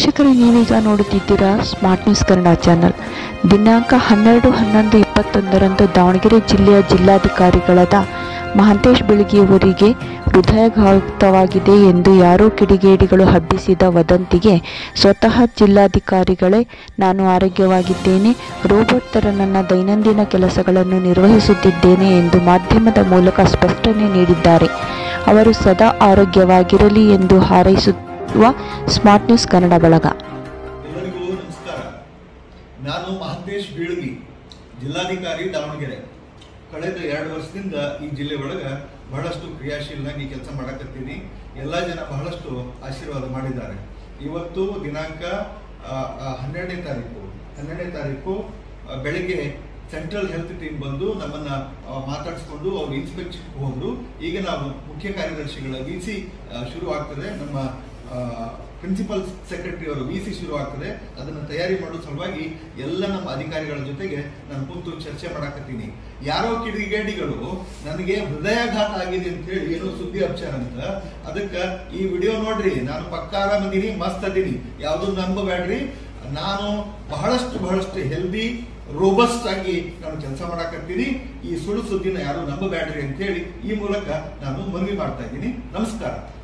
ವೀಕ್ಷಕರೇ ನೀವೀಗ ನೋಡುತ್ತಿದ್ದೀರಾ ಸ್ಮಾರ್ಟ್ ನ್ಯೂಸ್ ಕನ್ನಡ ಚಾನಲ್ ದಿನಾಂಕ ಹನ್ನೆರಡು ಹನ್ನೊಂದು ಇಪ್ಪತ್ತೊಂದರಂದು ದಾವಣಗೆರೆ ಜಿಲ್ಲೆಯ ಜಿಲ್ಲಾಧಿಕಾರಿಗಳಾದ ಮಹಾಂತೇಶ್ ಬೆಳಗಿಯವರಿಗೆ ಹೃದಯಾಘಾತವಾಗಿದೆ ಎಂದು ಯಾರೋ ಕಿಡಿಗೇಡಿಗಳು ಹಬ್ಬಿಸಿದ ವದಂತಿಗೆ ಸ್ವತಃ ಜಿಲ್ಲಾಧಿಕಾರಿಗಳೇ ನಾನು ಆರೋಗ್ಯವಾಗಿದ್ದೇನೆ ರೋಬೋಟ್ ಥರ ನನ್ನ ದೈನಂದಿನ ಕೆಲಸಗಳನ್ನು ನಿರ್ವಹಿಸುತ್ತಿದ್ದೇನೆ ಎಂದು ಮಾಧ್ಯಮದ ಮೂಲಕ ಸ್ಪಷ್ಟನೆ ನೀಡಿದ್ದಾರೆ ಅವರು ಸದಾ ಆರೋಗ್ಯವಾಗಿರಲಿ ಎಂದು ಹಾರೈಸುವ ಸ್ಮಾರ್ಟ್ ನ್ಯೂಸ್ ಕನ್ನಡ ಬಳಗ ಎಲ್ಲರಿಗೂ ನಮಸ್ಕಾರ ನಾನು ಮಹಂತೇಶ್ ಬೀಳಗಿ ಜಿಲ್ಲಾಧಿಕಾರಿ ದಾವಣಗೆರೆ ಕಳೆದ ಎರಡು ವರ್ಷದಿಂದ ಈ ಜಿಲ್ಲೆ ಒಳಗ ಬಹಳಷ್ಟು ಕ್ರಿಯಾಶೀಲನಾಗಿ ಕೆಲಸ ಮಾಡಕತ್ತೀನಿ ಎಲ್ಲ ಜನ ಬಹಳಷ್ಟು ಆಶೀರ್ವಾದ ಮಾಡಿದ್ದಾರೆ ಇವತ್ತು ದಿನಾಂಕ ಆ, ಆ, ಹನ್ನೆರಡನೇ ತಾರೀಕು ಹನ್ನೆರಡನೇ ತಾರೀಕು ಆ, ಬೆಳಿಗ್ಗೆ ಸೆಂಟ್ರಲ್ ಹೆಲ್ತ್ ಟೀಮ್ ಬಂದು ನಮ್ಮನ್ನ ಆ, ಮಾತಾಡಿಸ್ಕೊಂಡು ಅವ್ರು ಇನ್ಸ್ಪೆಕ್ಷನ್ ಹೋದ್ರು ಈಗ ನಾವು ಮುಖ್ಯ ಕಾರ್ಯದರ್ಶಿಗಳ ವಿ ಸಿ ಶುರು ಆಗ್ತದೆ ನಮ್ಮ ಪ್ರಿನ್ಸಿಪಲ್ ಸೆಕ್ರೆಟರಿ ಅವರು ವಿ ಸಿ ಶುರು ಆಗ್ತದೆ ಅದನ್ನು ತಯಾರಿ ಮಾಡೋ ಸಲುವಾಗಿ ಎಲ್ಲ ನಮ್ಮ ಅಧಿಕಾರಿಗಳ ಜೊತೆಗೆ ನಾನು ಕೂತು ಚರ್ಚೆ ಮಾಡಾಕತ್ತೀನಿ ಯಾರೋ ಕಿಡಿಗೇಡಿಗಳು ನನಗೆ ಹೃದಯಾಘಾತ ಆಗಿದೆ ಅಂತ ಹೇಳಿ ಏನೋ ಸುದ್ದಿ ಹಬ್ಚಾರ ಅಂತ ಅದಕ್ಕೆ ಈ ವಿಡಿಯೋ ನೋಡ್ರಿ ನಾನು ಪಕ್ಕ ಆರಾಮದೀನಿ ಮಸ್ತ್ ಅದೀನಿ ಯಾವುದು ನಂಬಬೇಡ್ರಿ ನಾನು ಬಹಳಷ್ಟು ಬಹಳಷ್ಟು ಹೆಲ್ದಿ ರೋಬಸ್ಟ್ ಆಗಿ ನಾನು ಕೆಲಸ ಮಾಡಾಕತ್ತೀನಿ ಈ ಸುಳ್ಳು ಸುದ್ದಿನ ಯಾರು ನಂಬಬೇಡ್ರಿ ಅಂತ ಹೇಳಿ ಈ ಮೂಲಕ ನಾನು ಮನವಿ ಮಾಡ್ತಾ ಇದ್ದೀನಿ ನಮಸ್ಕಾರ